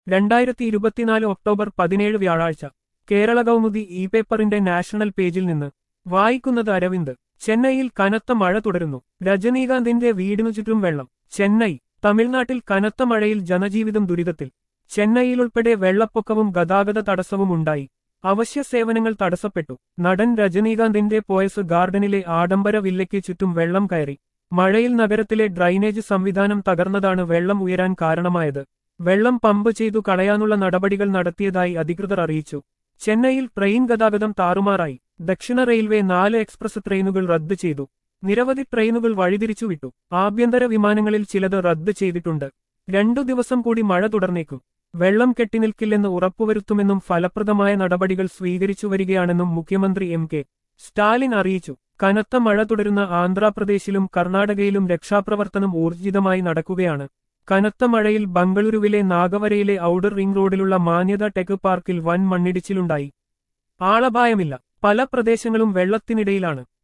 രണ്ടായിരത്തി ഇരുപത്തിനാല് ഒക്ടോബർ പതിനേഴ് വ്യാഴാഴ്ച കേരള കൗമുദി ഇ പേപ്പറിന്റെ നാഷണൽ പേജിൽ നിന്ന് വായിക്കുന്നത് അരവിന്ദ് ചെന്നൈയിൽ കനത്ത മഴ തുടരുന്നു രജനീകാന്തിന്റെ വീടിനു ചുറ്റും വെള്ളം ചെന്നൈ തമിഴ്നാട്ടിൽ കനത്ത മഴയിൽ ജനജീവിതം ദുരിതത്തിൽ ചെന്നൈയിലുൾപ്പെടെ വെള്ളപ്പൊക്കവും ഗതാഗത തടസ്സവും ഉണ്ടായി അവശ്യ സേവനങ്ങൾ തടസ്സപ്പെട്ടു നടൻ രജനീകാന്തിന്റെ പോയസ് ഗാർഡനിലെ ആഡംബര വില്ലയ്ക്ക് ചുറ്റും വെള്ളം കയറി മഴയിൽ നഗരത്തിലെ ഡ്രൈനേജ് സംവിധാനം തകർന്നതാണ് വെള്ളം ഉയരാൻ കാരണമായത് വെള്ളം പമ്പ് ചെയ്തു കളയാനുള്ള നടപടികൾ നടത്തിയതായി അധികൃതർ അറിയിച്ചു ചെന്നൈയിൽ ട്രെയിൻ ഗതാഗതം താറുമാറായി ദക്ഷിണ റെയിൽവേ നാല് എക്സ്പ്രസ് ട്രെയിനുകൾ റദ്ദ് ചെയ്തു നിരവധി ട്രെയിനുകൾ വഴിതിരിച്ചുവിട്ടു ആഭ്യന്തര വിമാനങ്ങളിൽ ചിലത് റദ്ദ് ചെയ്തിട്ടുണ്ട് രണ്ടു ദിവസം കൂടി മഴ തുടർന്നേക്കും വെള്ളം കെട്ടിനിൽക്കില്ലെന്ന് ഉറപ്പുവരുത്തുമെന്നും ഫലപ്രദമായ നടപടികൾ സ്വീകരിച്ചു വരികയാണെന്നും മുഖ്യമന്ത്രി എം കെ സ്റ്റാലിൻ അറിയിച്ചു കനത്ത മഴ തുടരുന്ന ആന്ധ്രാപ്രദേശിലും കർണാടകയിലും രക്ഷാപ്രവർത്തനം ഊർജിതമായി നടക്കുകയാണ് കനത്ത മഴയിൽ ബംഗളൂരുവിലെ നാഗവരയിലെ ഔട്ടർ റിംഗ് റോഡിലുള്ള മാന്യത ടെക് പാർക്കിൽ വൻ മണ്ണിടിച്ചിലുണ്ടായി ആളപായമില്ല പല പ്രദേശങ്ങളും വെള്ളത്തിനിടയിലാണ്